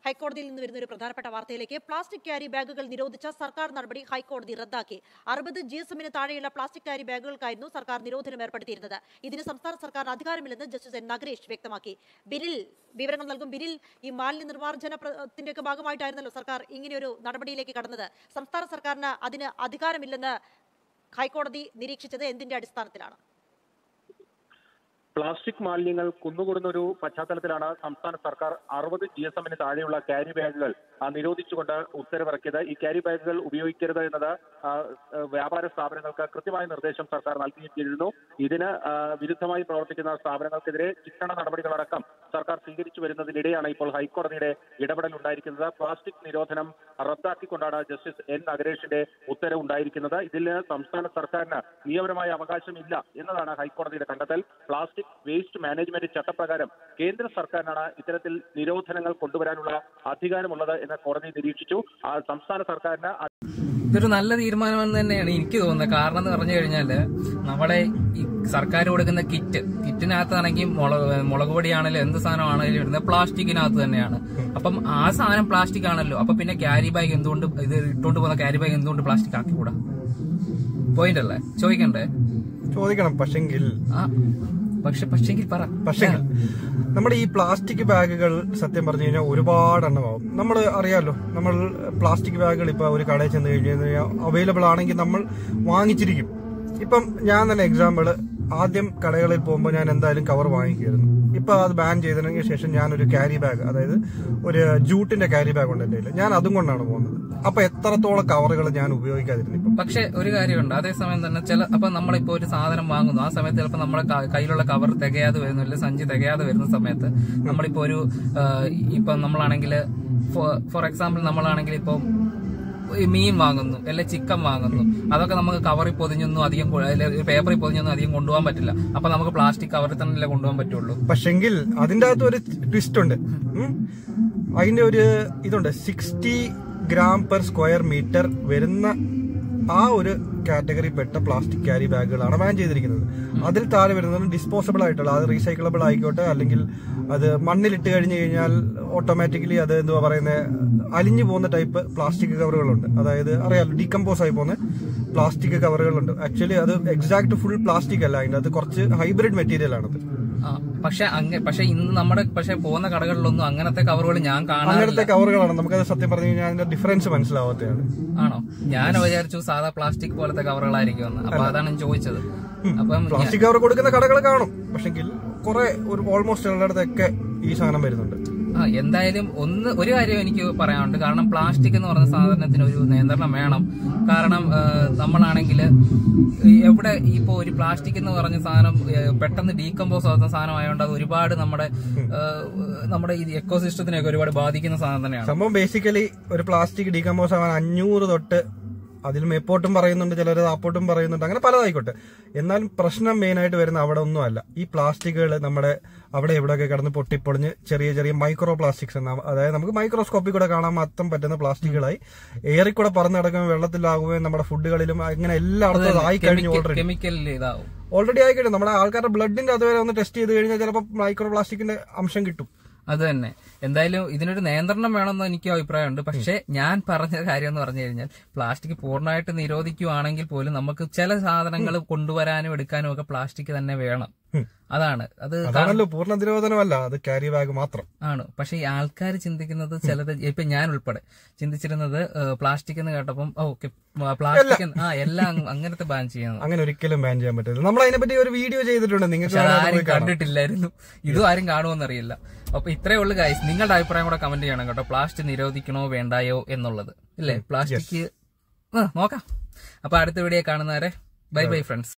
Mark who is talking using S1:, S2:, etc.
S1: ഹൈക്കോടതിയിൽ നിന്ന് വരുന്ന ഒരു പ്രധാനപ്പെട്ട വാർത്തയിലേക്ക് പ്ലാസ്റ്റിക് ക്യാരി ബാഗുകൾ നിരോധിച്ച സർക്കാർ നടപടി ഹൈക്കോടതി റദ്ദാക്കി അറുപത് ജി എസ് എമ്മിന് താഴെയുള്ള പ്ലാസ്റ്റിക് ക്യാരി ബാഗുകൾക്കായിരുന്നു സർക്കാർ നിരോധനം ഏർപ്പെടുത്തിയിരുന്നത് ഇതിന് സംസ്ഥാന സർക്കാരിന് അധികാരമില്ലെന്ന് ജസ്റ്റിസ് എൻ നഗരേഷ് വ്യക്തമാക്കി ബില്ലിൽ വിവരങ്ങൾ നൽകും ബില്ലിൽ ഈ മാലിന്യ നിർമ്മാർജ്ജനത്തിന്റെയൊക്കെ ഭാഗമായിട്ടായിരുന്നല്ലോ സർക്കാർ ഇങ്ങനെയൊരു നടപടിയിലേക്ക് കടന്നത് സംസ്ഥാന സർക്കാരിന് അതിന് അധികാരമില്ലെന്ന് ഹൈക്കോടതി നിരീക്ഷിച്ചത് എന്തിന്റെ അടിസ്ഥാനത്തിലാണ്
S2: പ്ലാസ്റ്റിക് മാലിന്യങ്ങൾ കുന്നുകൂടുന്ന ഒരു പശ്ചാത്തലത്തിലാണ് സംസ്ഥാന സർക്കാർ അറുപത് ജി എസ് എമ്മിന് താഴെയുള്ള ക്യാരി ബാഗുകൾ ആ, നിരോധിച്ചുകൊണ്ട് ഉത്തരവിറക്കിയത് ഈ ക്യാരി ബാഗുകൾ ഉപയോഗിക്കരുത് എന്നത് ആ, ആ, വ്യാപാര സ്ഥാപനങ്ങൾക്ക് കൃത്യമായ നിർദ്ദേശം സർക്കാർ നൽകുകയും ചെയ്തിരുന്നു ഇതിന് ആ, വിരുദ്ധമായി പ്രവർത്തിക്കുന്ന സ്ഥാപനങ്ങൾക്കെതിരെ ശിക്ഷണ നടപടികളടക്കം സർക്കാർ സ്വീകരിച്ചു വരുന്നതിനിടെയാണ് ഇപ്പോൾ ഹൈക്കോടതിയുടെ ഇടപെടൽ ഉണ്ടായിരിക്കുന്നത് പ്ലാസ്റ്റിക് നിരോധനം റദ്ദാക്കിക്കൊണ്ടാണ് ജസ്റ്റിസ് എൻ നഗരേഷിന്റെ ഉത്തരവ് ഉണ്ടായിരിക്കുന്നത് ഇതിൽ സംസ്ഥാന സർക്കാരിന് നിയമപരമായ അവകാശമില്ല എന്നതാണ് ഹൈക്കോടതിയുടെ കണ്ടെത്തൽ പ്ലാസ്റ്റിക് വേസ്റ്റ് മാനേജ്മെന്റ് ചട്ടപ്രകാരം കേന്ദ്ര സർക്കാരിനാണ് ഇത്തരത്തിൽ നിരോധനങ്ങൾ കൊണ്ടുവരാനുള്ള അധികാരമുള്ളത് എന്ന് കോടതി നിരീക്ഷിച്ചു ആ സംസ്ഥാന സർക്കാരിന്
S3: ഇതൊരു നല്ല തീരുമാനമെന്ന് തന്നെയാണ് എനിക്ക് തോന്നുന്നത് കാരണം എന്ന് പറഞ്ഞു കഴിഞ്ഞാല് നമ്മുടെ ഈ സർക്കാർ കൊടുക്കുന്ന കിറ്റ് കിറ്റിനകത്താണെങ്കിൽ മുളക് മുളക് പൊടിയാണെങ്കിലും എന്ത് സാധനമാണെങ്കിലും ഇടുന്നത് പ്ലാസ്റ്റിക്കിനകത്ത് തന്നെയാണ് അപ്പം ആ സാധനം പ്ലാസ്റ്റിക് ആണല്ലോ അപ്പൊ പിന്നെ ക്യാരി ബാഗ് എന്തുകൊണ്ട് ഇത് ഇട്ടുകൊണ്ട് പോകുന്ന ക്യാരി ബാഗ് എന്തുകൊണ്ട് പ്ലാസ്റ്റിക് ആക്കിക്കൂടാ പോയിന്റ് അല്ലേ ചോദിക്കണ്ടേ
S4: ചോദിക്കണം പക്ഷെങ്കിൽ
S3: ആ പക്ഷെ പക്ഷെങ്കിൽ പറ
S4: പക്ഷെങ്കിൽ നമ്മുടെ ഈ പ്ലാസ്റ്റിക് ബാഗുകൾ സത്യം പറഞ്ഞു കഴിഞ്ഞാൽ ഒരുപാട് എണ്ണമാവും നമ്മൾ അറിയാലോ നമ്മൾ പ്ലാസ്റ്റിക് ബാഗുകൾ ഇപ്പൊ ഒരു കടയിൽ ചെന്ന് കഴിഞ്ഞ് കഴിഞ്ഞാൽ അവൈലബിൾ ആണെങ്കിൽ നമ്മൾ വാങ്ങിച്ചിരിക്കും ഇപ്പം ഞാൻ തന്നെ എക്സാമ്പിള് ആദ്യം കടകളിൽ പോകുമ്പോൾ ഞാൻ എന്തായാലും കവർ വാങ്ങിക്കുമായിരുന്നു ഇപ്പൊ അത് ബാൻ ചെയ്തതിന് ശേഷം ഞാൻ ഒരു ക്യാരി ബാഗ് അതായത് ഒരു ജൂട്ടിന്റെ ക്യാരി ബാഗ് ഉണ്ട് എന്റെ കയ്യിൽ ഞാൻ അതും കൊണ്ടാണ് പോകുന്നത് അപ്പൊ എത്രത്തോളം കവറുകൾ ഞാൻ ഉപയോഗിക്കാതിരുന്നു ഇപ്പം
S3: പക്ഷെ ഒരു കാര്യമുണ്ട് അതേസമയം തന്നെ ചില അപ്പൊ നമ്മളിപ്പോ ഒരു സാധനം വാങ്ങുന്നു ആ സമയത്ത് ചിലപ്പോൾ നമ്മുടെ ക- കയ്യിലുള്ള കവർ തികയാതെ വരുന്നു അല്ലെങ്കിൽ സഞ്ചി തികയാതെ വരുന്ന സമയത്ത് നമ്മളിപ്പോ ഒരു ആ, ഇപ്പൊ നമ്മളാണെങ്കിൽ ഫോർ എക്സാമ്പിൾ നമ്മളാണെങ്കിൽ ഇപ്പൊ ഈ മീൻ വാങ്ങുന്നു അല്ലെ ചിക്കൻ വാങ്ങുന്നു അതൊക്കെ നമുക്ക് കവറിൽ പൊതിഞ്ഞൊന്നും അധികം കൊ- അല്ലെ പേപ്പറിൽ പൊതിഞ്ഞൊന്നും അധികം കൊണ്ടുപോകാൻ പറ്റില്ല അപ്പൊ നമുക്ക് പ്ലാസ്റ്റിക് കവറിൽ തന്നെ കൊണ്ടുപോകാൻ പറ്റുള്ളൂ
S4: പക്ഷെങ്കിൽ അതിന്റെ അകത്ത് ഒരു ട്വിസ്റ്റ് ഉണ്ട് ഉം. അതിന്റെ ഒരു ഇതുണ്ട് sixty gram per square metre വരുന്ന ആ ഒരു കാറ്റഗറി പെട്ട പ്ലാസ്റ്റിക് ക്യാരി ബാഗുകളാണ് ബാൻ ചെയ്തിരിക്കുന്നത് അതിൽ താഴെ വരുന്നത് ഡിസ്പോസബിൾ ആയിട്ടുള്ള അത് റീസൈക്കിളബിൾ ആയിക്കോട്ടെ അല്ലെങ്കിൽ അത് മണ്ണിലിട്ട് കഴിഞ്ഞു കഴിഞ്ഞാൽ ഓട്ടോമാറ്റിക്കലി അത് എന്തുവാ പറയുന്നത് അലിഞ്ഞു പോകുന്ന ടൈപ്പ് പ്ലാസ്റ്റിക് കവറുകളുണ്ട് അതായത് അറിയാലോ ഡീകമ്പോസ് ആയി പോകുന്ന പ്ലാസ്റ്റിക് കവറുകളുണ്ട് ആക്ച്വലി അത് എക്സാക്ട് ഫുൾ പ്ലാസ്റ്റിക് അല്ല അതിന്റെ അത് കുറച്ച് ഹൈബ്രിഡ് മെറ്റീരിയൽ ആണത്
S3: ആ, പക്ഷെ അങ്ങ പക്ഷെ ഇന്ന് നമ്മുടെ പക്ഷെ പോകുന്ന കടകളിലൊന്നും അങ്ങനത്തെ കവറുകൾ ഞാൻ കാണാറില്ല
S4: അങ്ങനത്തെ കവറുകളാണ് നമുക്കത് സത്യം പറഞ്ഞു കഴിഞ്ഞാൽ അതിന്റെ ഡിഫറൻസ് മനസ്സിലാവാത്തതാണ്
S3: ആണോ ഞാൻ വിചാരിച്ചു സാധാ പ്ലാസ്റ്റിക് പോലത്തെ കവറുകളായിരിക്കും എന്ന് അപ്പൊ അതാണ് ഞാൻ ചോദിച്ചത് അപ്പം ഞാൻ-
S4: പ്ലാസ്റ്റിക് കവർ കൊടുക്കുന്ന കടകൾ കാണും പക്ഷെങ്കിൽ കുറെ ഒരു ഓൾമോസ്റ്റ് എല്ലായിടത്തൊക്കെ ഈ സാധനം വരുന്നുണ്ട്
S3: ആ എന്തായാലും ഒന്ന് ഒരു കാര്യം എനിക്ക് പറയാനുണ്ട് കാരണം പ്ലാസ്റ്റിക് എന്ന് പറയുന്ന സാധനത്തിന് ഒരു നിയന്ത്രണം വേണം കാരണം ആ, നമ്മളാണെങ്കിൽ എവിടെ ഇപ്പോ ഒരു പ്ലാസ്റ്റിക് എന്ന് പറഞ്ഞ സാധനം ഏ, പെട്ടെന്ന് ഡീകമ്പോസ് ആവുന്ന സാധനം ആയതുകൊണ്ട് അത് ഒരുപാട് നമ്മുടെ ആ, നമ്മുടെ ഈ എക്കോസിസ്റ്റത്തിനെയൊക്കെ ഒരുപാട് ബാധിക്കുന്ന സാധനം തന്നെയാണ്
S4: സംഭവം ബേസിക്കലി ഒരു പ്ലാസ്റ്റിക് ഡീകമ്പോസ് ആവാൻ അഞ്ഞൂറ് തൊട്ട് അതിൽ മേപ്പോട്ടും പറയുന്നുണ്ട് ചിലർ താപ്പോട്ടും പറയുന്നുണ്ട് അങ്ങനെ പലതായിക്കോട്ടെ എന്നാലും പ്രശ്നം മെയിൻ ആയിട്ട് വരുന്ന അവിടെ ഒന്നും അല്ല ഈ പ്ലാസ്റ്റിക്കുകൾ നമ്മുടെ അവിടെ എവിടെയൊക്കെ കിടന്ന് പൊട്ടിപ്പൊളിഞ്ഞ് ചെറിയ ചെറിയ മൈക്രോ പ്ലാസ്റ്റിക്സ് എന്ന അതായത് നമുക്ക് മൈക്രോസ്കോപ്പിൽ കൂടെ കാണാൻ മാത്രം പറ്റുന്ന പ്ലാസ്റ്റിക്കുകളായി എയറിൽ കൂടെ പറന്ന് നടക്കുകയും വെള്ളത്തിലാകുകയും നമ്മുടെ ഫുഡുകളിലും അങ്ങനെ എല്ലായിടത്തും ആയി കഴിഞ്ഞു ഓൾറെഡി
S3: കെമിക്കൽ ഇതാവും
S4: ഓൾറെഡി ആയി കഴിഞ്ഞു നമ്മുടെ ആൾക്കാരുടെ ബ്ലഡിന്റെ അതുവരെ ഒന്ന് ടെസ്റ്റ് ചെയ്ത് കഴിഞ്ഞാൽ ചിലപ്പോൾ മൈക്രോ പ്ലാസ്റ്റിക്കിന്റെ അംശം കിട്ടും
S3: അത് തന്നെ എന്തായാലും ഇതിനൊരു നിയന്ത്രണം വേണമെന്ന് എനിക്ക് അഭിപ്രായമുണ്ട് പക്ഷെ ഞാൻ പറഞ്ഞ കാര്യം എന്ന് പറഞ്ഞു കഴിഞ്ഞാൽ പ്ലാസ്റ്റിക് പൂർണ്ണമായിട്ട് നിരോധിക്കുവാണെങ്കിൽ പോലും നമുക്ക് ചില സാധനങ്ങൾ കൊണ്ടുവരാനും എടുക്കാനും ഒക്കെ പ്ലാസ്റ്റിക് തന്നെ വേണം അതാണ് അത്
S4: അതാണല്ലോ പൂർണ്ണ നിരോധനമല്ല അത് ക്യാരി ബാഗ് മാത്രം
S3: ആണ് പക്ഷെ ഈ ആൾക്കാർ ചിന്തിക്കുന്നത് ചിലത് ഇപ്പൊ ഞാൻ ഉൾപ്പെടെ ചിന്തിച്ചിരുന്നത് പ്ലാസ്റ്റിക് എന്ന് കേട്ടപ്പം ഓക്കെ പ്ലാസ്റ്റിക് ആ എല്ലാം അങ്ങ് അങ്ങനത്തെ ബാൻ ചെയ്യുന്നത്
S4: അങ്ങനെ ഒരിക്കലും ബാൻ ചെയ്യാൻ പറ്റില്ല നമ്മൾ അതിനെപ്പറ്റി ഒരു വീഡിയോ ചെയ്തിട്ടുണ്ട് നിങ്ങൾക്ക്
S3: പക്ഷെ
S4: വേണമെങ്കിൽ
S3: ആരും
S4: പോയി കാണാം.
S3: കണ്ടിട്ടില്ലായിരുന്നു ഇതും ആരും കാണുമെന്നറിയില്ല അപ്പൊ ഇത്രേ ഉള്ളു ഗൈസ് നിങ്ങളുടെ അഭിപ്രായം കൂടെ കമന്റ് ചെയ്യണം കേട്ടോ പ്ലാസ്റ്റിക് നിരോധിക്കണോ വേണ്ടായോ എന്നുള്ളത് ഇല്ലേ പ്ലാസ്റ്റിക് നോക്കാം അപ്പൊ അടുത്ത വീഡിയോ കാണുന്നവരെ ബൈ ബൈ ഫ്രണ്ട്സ്